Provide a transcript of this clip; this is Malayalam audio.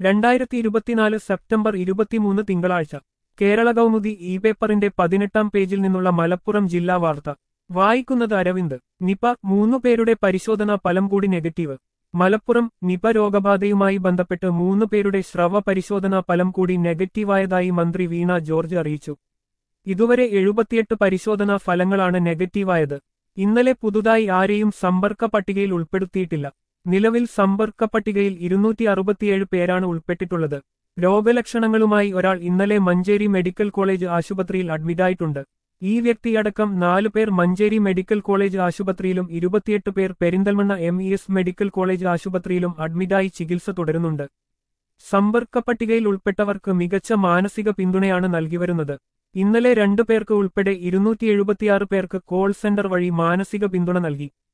രണ്ടായിരത്തി ഇരുപത്തിനാല് സെപ്റ്റംബർ ഇരുപത്തിമൂന്ന് തിങ്കളാഴ്ച കേരള കൗമുദി ഇ പേപ്പറിന്റെ പതിനെട്ടാം പേജിൽ നിന്നുള്ള മലപ്പുറം ജില്ലാ വാർത്ത വായിക്കുന്നത് അരവിന്ദ് നിപ മൂന്നു പേരുടെ പരിശോധനാ ഫലം കൂടി നെഗറ്റീവ് മലപ്പുറം നിപ രോഗബാധയുമായി ബന്ധപ്പെട്ട് മൂന്നു പേരുടെ സ്രവ പരിശോധനാ ഫലം കൂടി നെഗറ്റീവായതായി മന്ത്രി വീണ ജോർജ് അറിയിച്ചു ഇതുവരെ എഴുപത്തിയെട്ട് പരിശോധനാ ഫലങ്ങളാണ് നെഗറ്റീവായത് ഇന്നലെ പുതുതായി ആരെയും സമ്പർക്ക പട്ടികയിൽ ഉൾപ്പെടുത്തിയിട്ടില്ല നിലവിൽ സമ്പർക്ക പട്ടികയിൽ ഇരുന്നൂറ്റി അറുപത്തിയേഴ് പേരാണ് ഉൾപ്പെട്ടിട്ടുള്ളത് രോഗലക്ഷണങ്ങളുമായി ഒരാൾ ഇന്നലെ മഞ്ചേരി മെഡിക്കൽ കോളേജ് ആശുപത്രിയിൽ അഡ്മിറ്റായിട്ടുണ്ട് ഈ വ്യക്തിയടക്കം നാലു പേർ മഞ്ചേരി മെഡിക്കൽ കോളേജ് ആശുപത്രിയിലും ഇരുപത്തിയെട്ട് പേർ Perinthalmanna M E S medical college ആശുപത്രിയിലും അഡ്മിറ്റായി ചികിത്സ തുടരുന്നുണ്ട് സമ്പർക്ക പട്ടികയിൽ ഉൾപ്പെട്ടവർക്ക് മികച്ച മാനസിക പിന്തുണയാണ് നൽകിവരുന്നത് ഇന്നലെ രണ്ടു പേർക്ക് ഉൾപ്പെടെ ഇരുന്നൂറ്റി എഴുപത്തിയാറ് പേർക്ക് കോൾ സെന്റർ വഴി മാനസിക പിന്തുണ നൽകി